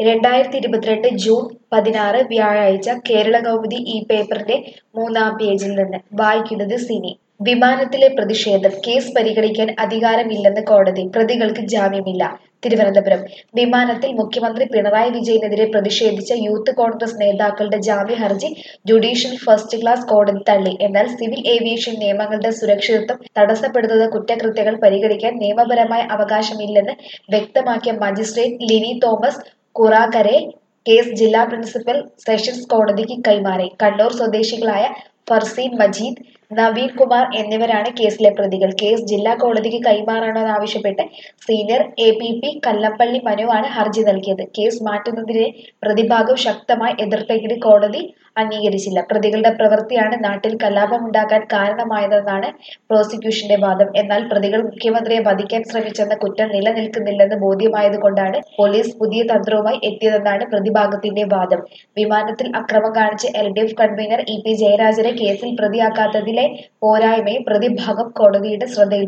രണ്ടായിരത്തി ഇരുപത്തിരണ്ട് ജൂൺ പതിനാറ് വ്യാഴാഴ്ച കേരള കൗമുദി ഈ പേപ്പറിന്റെ മൂന്നാം പേജിൽ നിന്ന് വായിക്കുന്നത് സിനി വിമാനത്തിലെ പ്രതിഷേധം കേസ് പരിഗണിക്കാൻ അധികാരമില്ലെന്ന് കോടതി പ്രതികൾക്ക് ജാമ്യമില്ല തിരുവനന്തപുരം വിമാനത്തിൽ മുഖ്യമന്ത്രി പിണറായി വിജയനെതിരെ പ്രതിഷേധിച്ച യൂത്ത് കോൺഗ്രസ് നേതാക്കളുടെ ജാമ്യ ഹർജി ജുഡീഷ്യൽ ഫസ്റ്റ് ക്ലാസ് കോടതി തള്ളി എന്നാൽ സിവിൽ ഏവിയേഷൻ നിയമങ്ങളുടെ സുരക്ഷിതത്വം തടസ്സപ്പെടുത്തുന്ന കുറ്റകൃത്യങ്ങൾ പരിഗണിക്കാൻ നിയമപരമായ അവകാശമില്ലെന്ന് വ്യക്തമാക്കിയ മജിസ്ട്രേറ്റ് ലിനി തോമസ് കുറാക്കരെ കേസ് ജില്ലാ പ്രിൻസിപ്പൽ സെഷൻസ് കോടതിക്ക് കൈമാറി കണ്ണൂർ സ്വദേശികളായ ഫർസീൻ മജീദ് നവീൻ കുമാർ എന്നിവരാണ് കേസിലെ പ്രതികൾ കേസ് ജില്ലാ കോടതിക്ക് കൈമാറണമെന്നാവശ്യപ്പെട്ട് senior A P P Kallappalli മനുവാണ് ഹർജി നൽകിയത് കേസ് മാറ്റുന്നതിനെ പ്രതിഭാഗം ശക്തമായി എതിർത്തെങ്കിലും കോടതി അംഗീകരിച്ചില്ല പ്രതികളുടെ പ്രവൃത്തിയാണ് നാട്ടിൽ കലാപമുണ്ടാക്കാൻ കാരണമായതെന്നാണ് പ്രോസിക്യൂഷന്റെ വാദം എന്നാൽ പ്രതികൾ മുഖ്യമന്ത്രിയെ വധിക്കാൻ ശ്രമിച്ചെന്ന കുറ്റം നിലനിൽക്കുന്നില്ലെന്ന് ബോധ്യമായതുകൊണ്ടാണ് പോലീസ് പുതിയ തന്ത്രവുമായി എത്തിയതെന്നാണ് പ്രതിഭാഗത്തിന്റെ വാദം വിമാനത്തിൽ അക്രമം കാണിച്ച് L D F convener E P ജയരാജനെ കേസിൽ പ്രതിയാക്കാത്തതിലെ പ്രതിഭാഗം കോടതിയുടെ ശ്രദ്ധയിൽപ്പെടുത്തി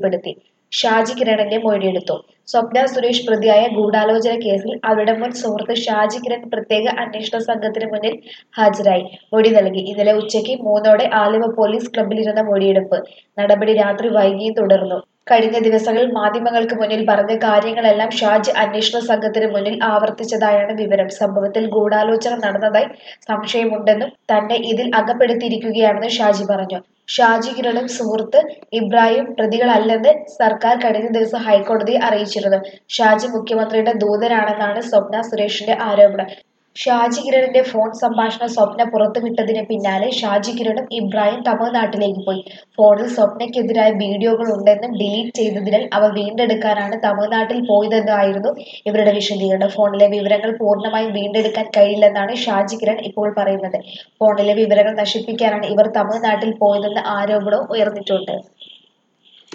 ഷാജി കിരണിന്റെ മൊഴിയെടുത്തു സ്വപ്ന സുരേഷ് പ്രതിയായ ഗൂഢാലോചന കേസിൽ അവരുടെ മുൻ സുഹൃത്ത് ഷാജി കിരൺ പ്രത്യേക അന്വേഷണ സംഘത്തിന് മുന്നിൽ ഹാജരായി മൊഴി നൽകി ഇന്നലെ ഉച്ചയ്ക്ക് മൂന്നോടെ ആലുവ പോലീസ് ക്ലബ്ബിലിരുന്ന മൊഴിയെടുപ്പ് നടപടി രാത്രി വൈകിയും തുടർന്നു കഴിഞ്ഞ ദിവസങ്ങളിൽ മാധ്യമങ്ങൾക്ക് മുന്നിൽ പറഞ്ഞ കാര്യങ്ങളെല്ലാം ഷാജി അന്വേഷണ സംഘത്തിന് മുന്നിൽ ആവർത്തിച്ചതായാണ് വിവരം സംഭവത്തിൽ ഗൂഢാലോചന നടന്നതായി സംശയമുണ്ടെന്നും തന്നെ ഇതിൽ അകപ്പെടുത്തിയിരിക്കുകയാണെന്നും ഷാജി പറഞ്ഞു ഷാജി കിരണും സുഹൃത്ത് ഇബ്രാഹിം പ്രതികളല്ലെന്ന് സർക്കാർ കഴിഞ്ഞ ദിവസം ഹൈക്കോടതിയെ അറിയിച്ചിരുന്നു ഷാജി മുഖ്യമന്ത്രിയുടെ ദൂതനാണെന്നാണ് സ്വപ്ന സുരേഷിന്റെ ആരോപണം ഷാജി കിരണിന്റെ ഫോൺ സംഭാഷണം സ്വപ്ന പുറത്തുവിട്ടതിന് പിന്നാലെ ഷാജി കിരണും ഇബ്രാഹിം തമിഴ്നാട്ടിലേക്ക് പോയി ഫോണിൽ സ്വപ്നയ്ക്കെതിരായ വീഡിയോകൾ ഉണ്ടെന്നും ഡിലീറ്റ് ചെയ്തതിനാൽ അവ വീണ്ടെടുക്കാനാണ് തമിഴ്നാട്ടിൽ പോയതെന്നായിരുന്നു ഇവരുടെ വിശദീകരണം ഫോണിലെ വിവരങ്ങൾ പൂർണ്ണമായും വീണ്ടെടുക്കാൻ കഴിയില്ലെന്നാണ് ഷാജി കിരൺ ഇപ്പോൾ പറയുന്നത് ഫോണിലെ വിവരങ്ങൾ നശിപ്പിക്കാനാണ് ഇവർ തമിഴ്നാട്ടിൽ പോയതെന്ന ആരോപണവും ഉയർന്നിട്ടുണ്ട്